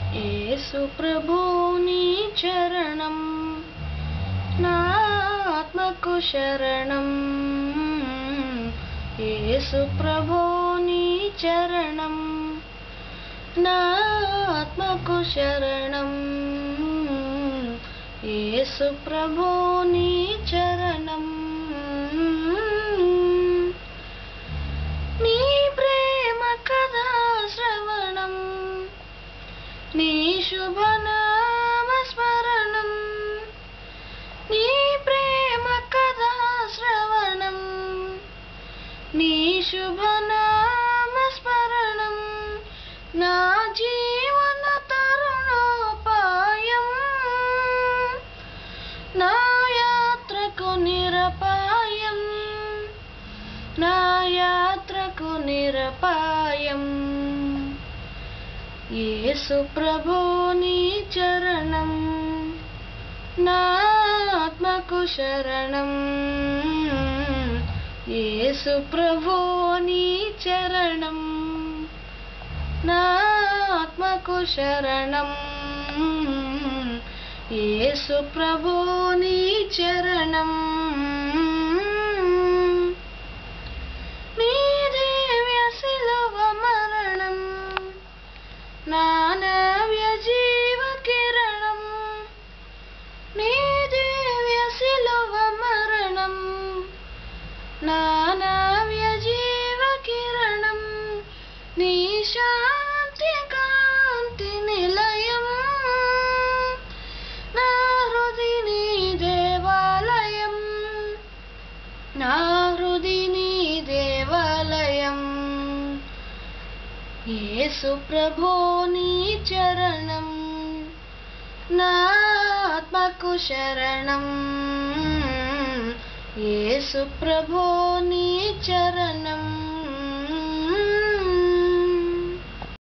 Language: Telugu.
యేసు ప్రభు నీ చరణం నా ఆత్మకు శరణం యేసు ప్రభు నీ చరణం నా ఆత్మకు శరణం యేసు ప్రభు నీ చరణం నీ ప్రేమ కథా శ్రవణం నీ శుభనామ స్మరణం నీ ప్రేమ కథా శ్రవణం నీ శుభనామ స్మరణం నా జీవన తరుణోపాయం నా యాత్రకు నిరపాయం నా యాత్రకు నిరపాయం యేసు ప్రభు నీ చరణం నా ఆత్మకు శరణం యేసు ప్రభు నీ చరణం నా ఆత్మకు శరణం యేసు ప్రభు నీ చరణం నీ దివ్య శిలువ మరణం నా నవ్య జీవ కిరణం నీ దివ్య శిలువ మరణం నా నవ్య జీవ కిరణం నీ శాంతి కాంతి నిలయం నా హృది నీ దేవాలయం నా హృది నీ దేవాలయం యేసు ప్రభు నీ చరణం నా ఆత్మకు శరణం యేసు ప్రభు నీ చరణం